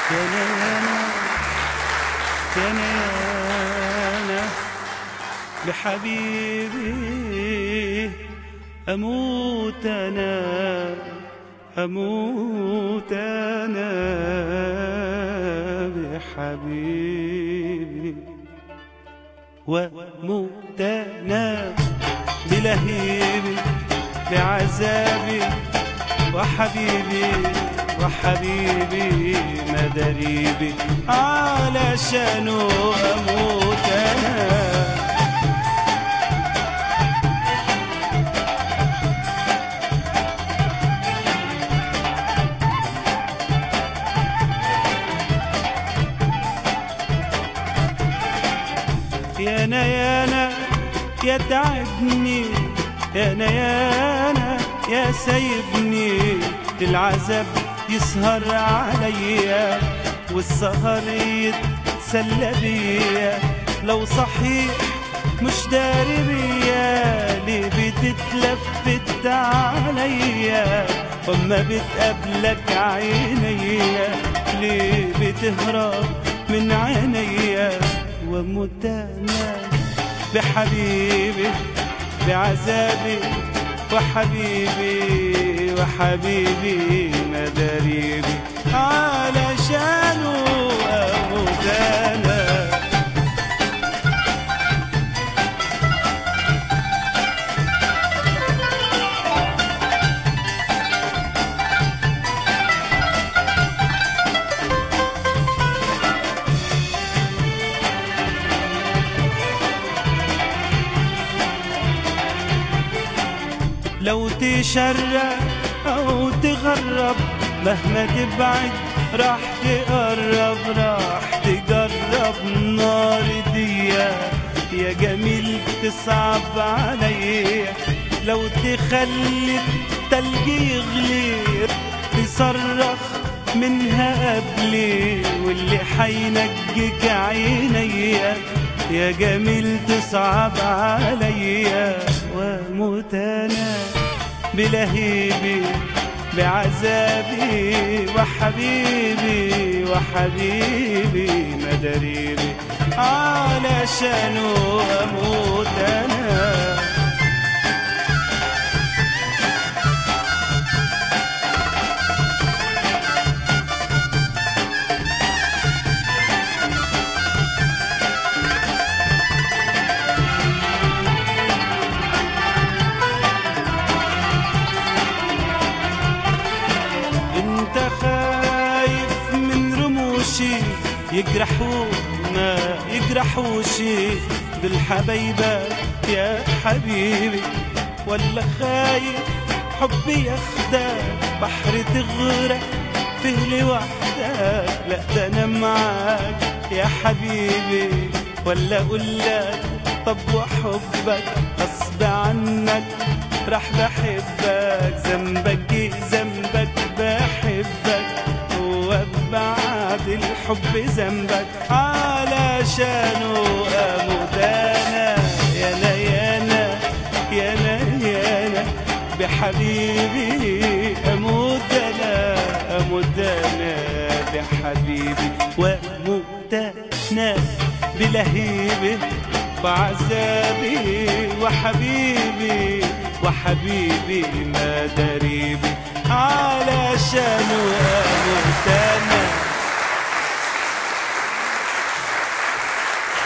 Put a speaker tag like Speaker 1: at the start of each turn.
Speaker 1: يانا يانا يانا بحبيبي أموت أنا أموت أنا بحبيبي وأموت أنا بلهيبي بعذابي وحبيبي وحبيبي مدريبي علشانه أموت أنا يانا يانا يا تعبني يانا يانا يا سايبني العذاب يسهر عليا والسهر يتسلى بيا لو صحيح مش داري بيا ليه بتتلفت عليا وما بتقابلك عينيا ليه بتهرب من عينيا واموت انا بحبيبي بعذابي وحبيبي وحبيبي مداريبي علشانه اموت انا لو تشرق او تغرب مهما تبعد راح تقرب راح تجرب نار ديا يا جميل تصعب عليا لو تخلي التلج يغلي تصرخ منها قبلي واللي حينجيك عينيا يا جميل تصعب عليا واموت انا بلهيبي بعذابي وحبيبي وحبيبي مدريبي علشانه اموت انا انت خايف من رموشي يجرحونا يجرحوشي بالحبايبة يا حبيبي ولا خايف حبي ياخدك بحر تغرق فيه لوحدك لا ده انا معاك يا حبيبي ولا اقول لك طب وحبك غصب عنك راح بحبك ذنبك إيه ذنبك بحبك وبعد الحب ذنبك علشانه اموت انا يانا يانا يانا يانا بحبيبي اموت انا اموت انا بحبيبي واموت انا بلهيبي بعذابي وحبيبي وحبيبي ما دريبي علشان